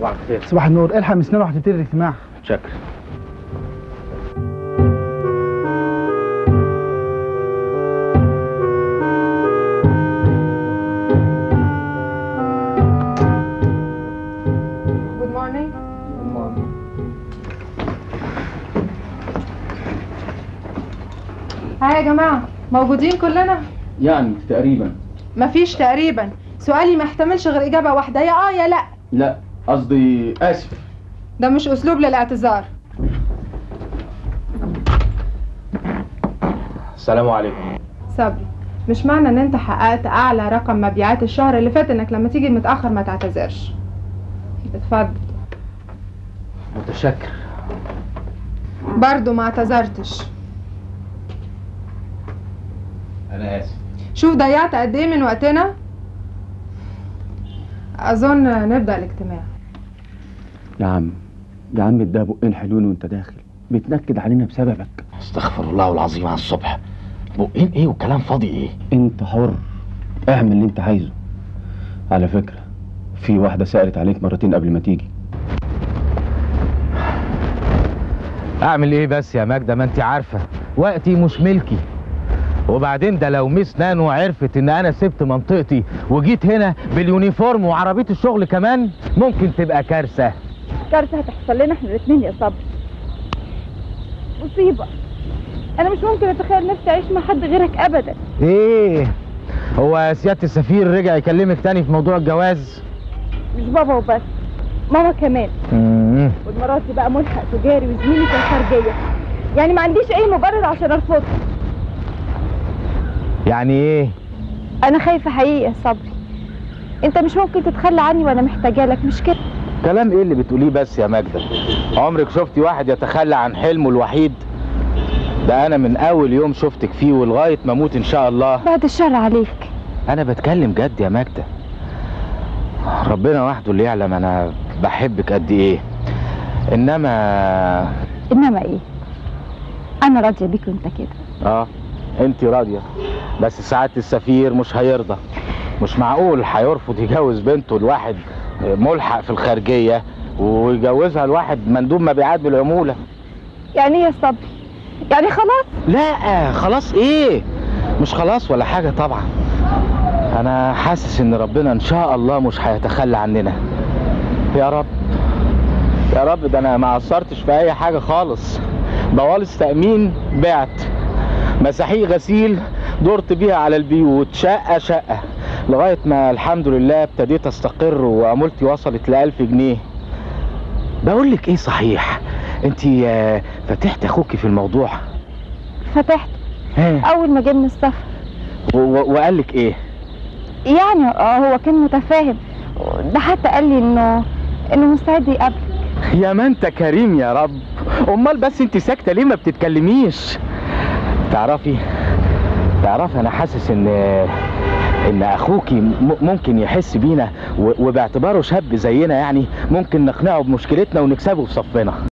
صباح الخير صباح النور الحق مسنان وهتبتدي الاجتماع شكرا جود مورنينج ها يا جماعة موجودين كلنا يعني تقريبا مفيش تقريبا سؤالي ما يحتملش غير إجابة واحدة يا آه يا لأ لا قصدي اسف ده مش أسلوب للاعتذار السلام عليكم صبري مش معنى ان انت حققت اعلى رقم مبيعات الشهر اللي فات انك لما تيجي متأخر ما تعتذرش اتفضل متشكر برضو ما اعتذرتش انا اسف شوف ضيعت قد ايه من وقتنا اظن نبدأ الاجتماع يا عم يا عم اديها بقين حلوين وانت داخل بتنكد علينا بسببك استغفر الله العظيم على الصبح بقين ايه وكلام فاضي ايه انت حر اعمل اللي انت عايزه على فكرة في واحدة سألت عليك مرتين قبل ما تيجي اعمل ايه بس يا ماجدة ما انت عارفة وقتي مش ملكي وبعدين ده لو ميس نانو عرفت ان انا سبت منطقتي وجيت هنا باليونيفورم وعربية الشغل كمان ممكن تبقى كارثة كارثة هتحصل لنا احنا الاثنين يا صبري مصيبة انا مش ممكن اتخيل نفسي اعيش مع حد غيرك ابدا ايه هو سيادة السفير رجع يكلمك تاني في موضوع الجواز مش بابا وبس ماما كمان مم. والمرات دي بقى ملحق تجاري وزميلي في الخارجية يعني ما عنديش اي مبرر عشان ارفضه يعني ايه انا خايفة حقيقي يا صبري انت مش ممكن تتخلى عني وانا محتاجة لك مش كده كلام ايه اللي بتقوليه بس يا ماجدة عمرك شفتي واحد يتخلى عن حلمه الوحيد ده انا من اول يوم شفتك فيه ولغاية ما اموت ان شاء الله بعد الشر عليك انا بتكلم جد يا ماجدة ربنا وحده اللي يعلم انا بحبك قد ايه انما انما ايه انا راضية بيك وانت كده اه انت راضية بس ساعات السفير مش هيرضى مش معقول هيرفض يجوز بنته لواحد ملحق في الخارجية ويجوزها لواحد مندوب مبيعات بالعمولة يعني ايه يا صبري يعني خلاص لا خلاص ايه مش خلاص ولا حاجة طبعا انا حاسس ان ربنا ان شاء الله مش هيتخلى عننا يا رب يا رب ده انا ما قصرتش في اي حاجة خالص بوالص تأمين بعت مساحيق غسيل دورت بيها على البيوت شقة شقة لغاية ما الحمد لله ابتديت استقر وعمولتي وصلت لألف جنيه بقول لك ايه صحيح انت فتحت اخوكي في الموضوع فتحت ها اول ما جه من السفر و- و- وقال لك ايه يعني اه هو كان متفاهم ده حتى قال لي انه انه مستعد يقابلك يا ما انت كريم يا رب امال بس انت ساكته ليه ما بتتكلميش تعرفي تعرفي انا حاسس ان ان اخوكي م- ممكن يحس بينا و- وباعتباره شاب زينا يعني ممكن نقنعه بمشكلتنا ونكسبه في صفنا